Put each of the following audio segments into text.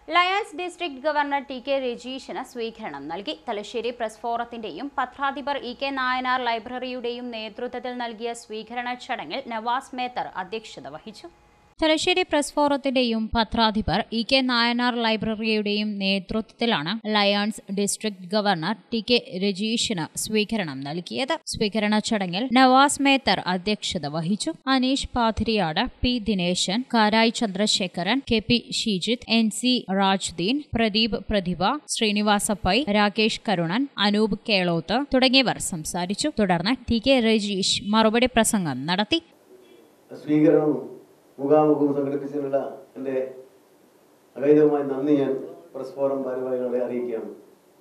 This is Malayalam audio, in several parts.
Lions district governor T K രജീഷിന് സ്വീകരണം നൽകി തലശ്ശേരി പ്രസ് ഫോറത്തിന്റെയും പത്രാധിപർ ഇ കെ നായനാർ ലൈബ്രറിയുടെയും നേതൃത്വത്തിൽ നൽകിയ സ്വീകരണ ചടങ്ങിൽ നവാസ് മേത്തർ അധ്യക്ഷത വഹിച്ചു തലശ്ശേരി പ്രസ് ഫോറത്തിന്റെയും പത്രാധിപർ ഇ കെ നായനാർ ലൈബ്രറിയുടെയും നേതൃത്വത്തിലാണ് lions district governor T K രജീഷിന് സ്വീകരണം നൽകിയത് സ്വീകരണ ചടങ്ങിൽ നവാസ് മേത്തർ അധ്യക്ഷത വഹിച്ചു Aneesh Pathiriyad P Dineshan Karayi Chandrasekharan K P Sheejith N C Rajdeen Pradeep Prathibha Srinivasa Pai Rakesh Karunan Anoop Keloth തുടങ്ങിയവർ സംസാരിച്ചു തുടർന്ന് ടി കെ രജീഷ് മറുപടി പ്രസംഗം നടത്തി സ്വീകരണവും മുഖാമുഖവും സംഘടിപ്പിച്ചതിനുള്ള എൻ്റെ അഗൈതവുമായ നന്ദി ഞാൻ പ്രസ് ഫോറം ഭാരവാഹികളെ അറിയിക്കുകയാണ്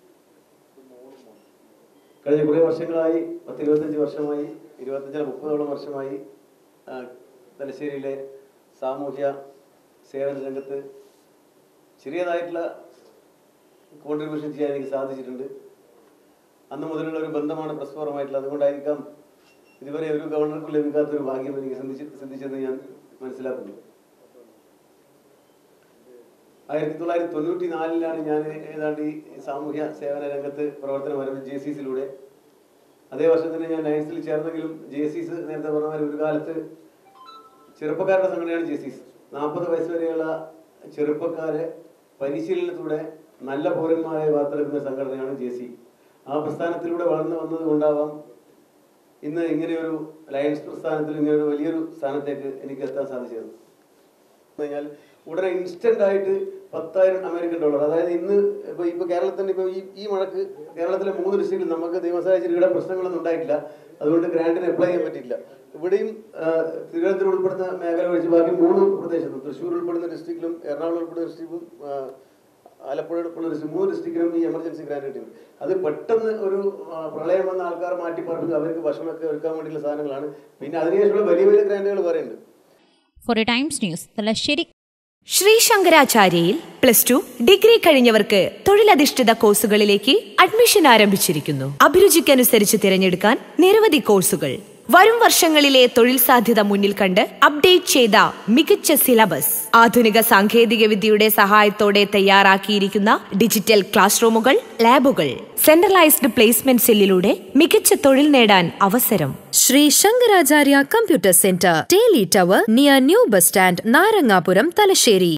കഴിഞ്ഞ കുറേ വർഷങ്ങളായി പത്ത് ഇരുപത്തഞ്ച് വർഷമായി ഇരുപത്തഞ്ചര മുപ്പതോളം വർഷമായി ആ, തലശ്ശേരിയിലെ സാമൂഹ്യ സേവന രംഗത്ത് ചെറിയതായിട്ടുള്ള കോൺട്രിബ്യൂഷൻ ചെയ്യാൻ എനിക്ക് സാധിച്ചിട്ടുണ്ട് അന്ന് മുതലുള്ള ഒരു ബന്ധമാണ് പ്രസ് ഫോറമായിട്ടുള്ളത് അതുകൊണ്ടായിരിക്കാം ഇതുവരെ ഒരു ഗവർണർക്കും ലഭിക്കാത്ത ഒരു ഭാഗ്യം എനിക്ക് സിദ്ധിച്ച് സിദ്ധിച്ചെന്ന് ഞാൻ മനസ്സിലാക്കുന്നു ആയിരത്തി തൊള്ളായിരത്തി തൊണ്ണൂറ്റി നാലിലാണ് ഞാൻ ഏതാണ്ട് ഈ സാമൂഹ്യ സേവന രംഗത്ത് പ്രവർത്തനം ആരംഭിച്ചത് ജെ സി സിയിലൂടെ അതേ വർഷം തന്നെ ഞാൻ ലയൻസിൽ ചേർന്നെങ്കിലും ജെ സീസ് നേരത്തെ പറഞ്ഞ മാതിരി ഒരു കാലത്ത് ചെറുപ്പക്കാരുടെ സംഘടനയാണ് ജെ സീസ് നാൽപ്പത് വയസ്സ് വരെയുള്ള ചെറുപ്പക്കാരെ പരിശീലനത്തിലൂടെ നല്ല പൗരന്മാരെ വാർത്തെടുക്കുന്ന സംഘടനയാണ് ജെ സി ആ പ്രസ്ഥാനത്തിലൂടെ വളർന്നു വന്നത് കൊണ്ടാവാം ഇന്ന് ഇങ്ങനെയൊരു ലയൺസ് പ്രസ്ഥാനത്തിൽ ഇങ്ങനെയൊരു വലിയൊരു സ്ഥാനത്തേക്ക് എനിക്ക് എത്താൻ സാധിച്ചത് എന്ന് കഴിഞ്ഞാൽ ഉടനെ ഇൻസ്റ്റന്റ് ആയിട്ട് പത്തായിരം അമേരിക്കൻ ഡോളർ അതായത് ഇന്ന് ഇപ്പൊ ഇപ്പൊ കേരളത്തിന്റെ ഇപ്പൊ ഈ ഈ മഴക്ക് കേരളത്തിലെ മൂന്ന് ഡിസ്ട്രിക്റ്റിൽ നമുക്ക് നിയമസഭ ഇവിടെ പ്രശ്നങ്ങളൊന്നും ഉണ്ടായിട്ടില്ല അതുകൊണ്ട് ഗ്രാൻഡിന് അപ്ലൈ ചെയ്യാൻ പറ്റിയില്ല ഇവിടെയും ആ, തിരുവനന്തപുരം ഉൾപ്പെടുന്ന മേഖല ഒഴിച്ച് ബാക്കി മൂന്ന് പ്രദേശത്തും തൃശ്ശൂർ ഉൾപ്പെടുന്ന ഡിസ്ട്രിക്റ്റിലും എറണാകുളം ഉൾപ്പെടുന്ന ഡിസ്ട്രിക്റ്റിലും ആ, ആലപ്പുഴ ഉൾപ്പെടുന്ന ഡിസ്ട്രിക്ട് മൂന്ന് ഡിസ്ട്രിക്റ്റിലും ഈ എമർജൻസി ഗ്രാൻഡ് കിട്ടിയിട്ടുണ്ട് അത് പെട്ടെന്ന് ഒരു ആ, പ്രളയം വന്ന ആൾക്കാർ മാറ്റി പറഞ്ഞു അവർക്ക് ഭക്ഷണമൊക്കെ ഒരുക്കാൻ വേണ്ടിയുള്ള സാധനങ്ങളാണ് പിന്നെ അതിനുശേഷമുള്ള വലിയ വലിയ ഗ്രാൻഡുകൾ പറയുന്നുണ്ട് four times news Thalassery Sri ശങ്കരാചാര്യയിൽ പ്ലസ് ടു ഡിഗ്രി കഴിഞ്ഞവർക്ക് തൊഴിലധിഷ്ഠിത കോഴ്സുകളിലേക്ക് അഡ്മിഷൻ ആരംഭിച്ചിരിക്കുന്നു അഭിരുചിക്കനുസരിച്ച് തിരഞ്ഞെടുക്കാൻ നിരവധി കോഴ്സുകൾ വരും വർഷങ്ങളിലെ തൊഴിൽ സാധ്യത മുന്നിൽ കണ്ട് അപ്ഡേറ്റ് ചെയ്ത മികച്ച സിലബസ് ആധുനിക സാങ്കേതിക വിദ്യയുടെ സഹായത്തോടെ തയ്യാറാക്കിയിരിക്കുന്ന ഡിജിറ്റൽ ക്ലാസ് റൂമുകൾ ലാബുകൾ സെൻട്രലൈസ്ഡ് പ്ലേസ്മെന്റ് സെല്ലിലൂടെ മികച്ച തൊഴിൽ നേടാൻ അവസരം Sri Shankaracharya Computer Center, Daily Tower near New Bus Stand, Narangapuram, Talasheri.